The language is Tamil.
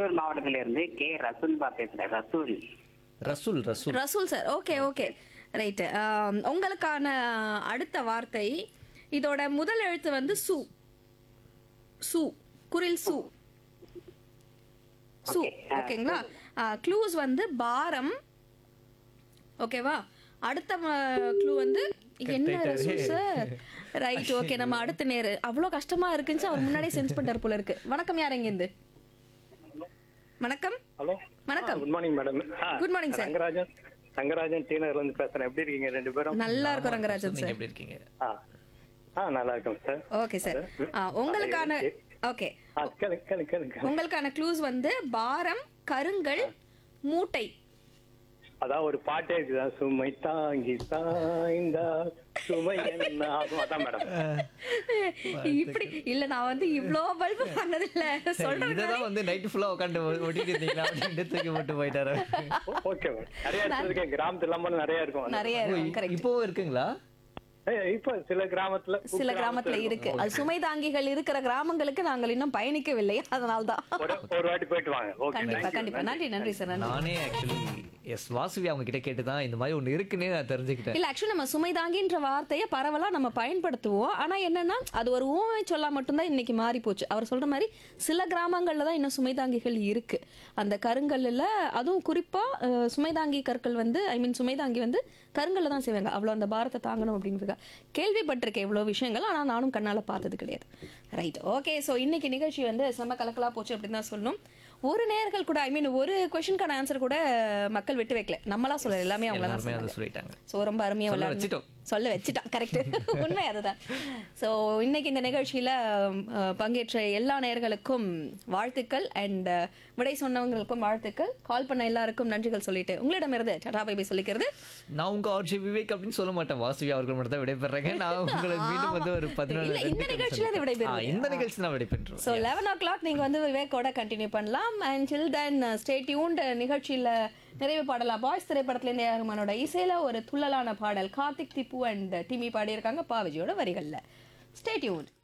வேலூர் மாவட்டத்தில இருந்து கே ரசுல்பா பேசுறேன் Rasool Rasool Rasool Rasool sir okay okay right உங்களுக்கான அடுத்த வார்த்தை இதோட முதல் எழுத்து வந்து சு சு குரில் சு சு Okay, ஆ, ஓகேங்களா க்ளூஸ் வந்து பாரம் ஓகேவா அடுத்த க்ளூ வந்து என்ன ரசூல் சார் ரைட் ஓகே நம்ம அடுத்த நேரு அவ்வளோ கஷ்டமா இருக்குன்னு அவர் முன்னாடியே சென்ஸ் பண்ணிட்டார் போல இருக்கு வணக்கம் யார் இருந்து வணக்கம் ஹலோ வணக்கம். Good morning madam Good morning, sir. Rangarajan Rangarajan டீனர்ல இருந்து பேசுறேன் எப்படி இருக்கீங்க ரெண்டு பேரும் நல்லா இருக்கும் ரங்கராஜன் நீங்க சார் எப்படி இருக்கீங்க ஆ ஆ நல்லா இருக்கேன் சார் ஓகே சார் உங்களுக்கான ஓகே ஆ கேளுங்க கேளுங்க கேளுங்க உங்களுக்கான க்ளூஸ் வந்து பாரம் கருங்கல் மூட்டை அதான் ஒரு பாட்டே இருக்குதான் சுமை தாங்கி சாய்ந்தா சுமை என்ன ஆகும் அதான் மேடம் இப்படி இல்ல நான் வந்து இவ்ளோ பல்பு பண்ணது இல்ல சொல்றேன் இததான் வந்து நைட் ஃபுல்லா உட்காந்து ஒட்டிட்டு இருந்தீங்களா அப்படின்னு தூக்கி போட்டு போயிட்டாரு ஓகே மேடம் நிறைய இடத்துல இருக்கேன் கிராமத்துல இல்லாம நிறைய இருக்கும் நிறைய ஓ, இருக்கும் கரெக்ட் இப்போவும் இருக்குங்களா ஏய், இப்ப சில கிராமத்துல சில கிராமத்துல இருக்கு அது சுமை தாங்கிகள் இருக்கிற கிராமங்களுக்கு நாங்கள் இன்னும் பயணிக்கவில்லை அதனால தான் ஒரு ஒரு வாட்டி போயிட்டு வாங்க ஓகே கண்டிப்பா கண்டிப்பா நன்றி நன்றி சார் நன்றி நானே ஆக்சுவலி எஸ் வாசுவி அவங்க கிட்ட கேட்டு தான் இந்த மாதிரி ஒண்ணு இருக்குன்னே நான் தெரிஞ்சுக்கிட்டேன் இல்ல ஆக்சுவலி நம்ம சுமை தாங்கின்ற வார்த்தையை பரவலா நம்ம பயன்படுத்துவோம் ஆனா என்னன்னா அது ஒரு ஊமை சொல்லா மட்டும்தான் இன்னைக்கு மாறி போச்சு அவர் சொல்ற மாதிரி சில கிராமங்கள்ல தான் இன்னும் சுமை தாங்கிகள் இருக்கு அந்த கருங்கல்ல அதுவும் குறிப்பா அஹ், சுமை தாங்கி கற்கள் வந்து ஐ மீன் சுமை தாங்கி வந்து கருங்கல்ல தான் செய்வாங்க அவ்வளவு அந்த பாரத்தை தாங்கணும் அப்படிங்கிறதுக்காக கேள்விப்பட்டிருக்கேன் இவ்வளவு விஷயங்கள் ஆனா நானும் கண்ணால பார்த்தது கிடையாது ரைட் ஓகே ஸோ இன்னைக்கு நிகழ்ச்சி வந்து செம்ம கலக்கலா போச்சு அப்படின்னு தான் சொல்லணும் ஒரு நேர்கள் கூட ஐ மீன் ஒரு கொஸ்டினுக்கான ஆன்சர் கூட மக்கள் விட்டு வைக்கல நம்மளா சொல்ல எல்லாமே அவங்கள தான் எல்லாருமே அதை சொன்னாங்க சொல்லிட்டாங்க ஸோ ரொம்ப அருமையாக சொல்ல விளையாடு வச்சிட்டோம். சொல்ல வச்சுட்டான் கரெக்ட் உண்மை அதுதான் ஸோ இன்னைக்கு இந்த நிகழ்ச்சியில அஹ், பங்கேற்ற எல்லா நேயர்களுக்கும் வாழ்த்துக்கள் அண்ட் விடை சொன்னவங்களுக்கும் வாழ்த்துக்கள் கால் பண்ண எல்லாருக்கும் நன்றிகள் சொல்லிட்டு உங்களிடமிருந்து டாடா பை சொல்லிக்கிறது நான் உங்க ஆர்ஜி விவேக் அப்படின்னு சொல்ல மாட்டேன் வாசுவி அவர்கள் மட்டும் தான் விடைபெறேன் நான் உங்களுக்கு மீண்டும் வந்து ஒரு பதினொன்று இல்ல, இந்த நிகழ்ச்சியில அது விடைபெறுவீங்க. இந்த நிகழ்ச்சி நான் விடைபெற்றோம் ஸோ லெவன் ஓ கிளாக் நீங்கள் வந்து விவேக்கோட கண்டினியூ பண்ணலாம் and till then stay tuned நிகழ்ச்சியில் நிறைவு பாடலாம் பாய்ஸ் திரைப்படத்துலேருந்து ஏகமானோட இசையில் ஒரு துள்ளலான பாடல் கார்த்திக் திப்பு அண்ட் டிமி பாடியிருக்காங்க பாவிஜியோட வரிகளில் ஸ்டே டியூன்ட்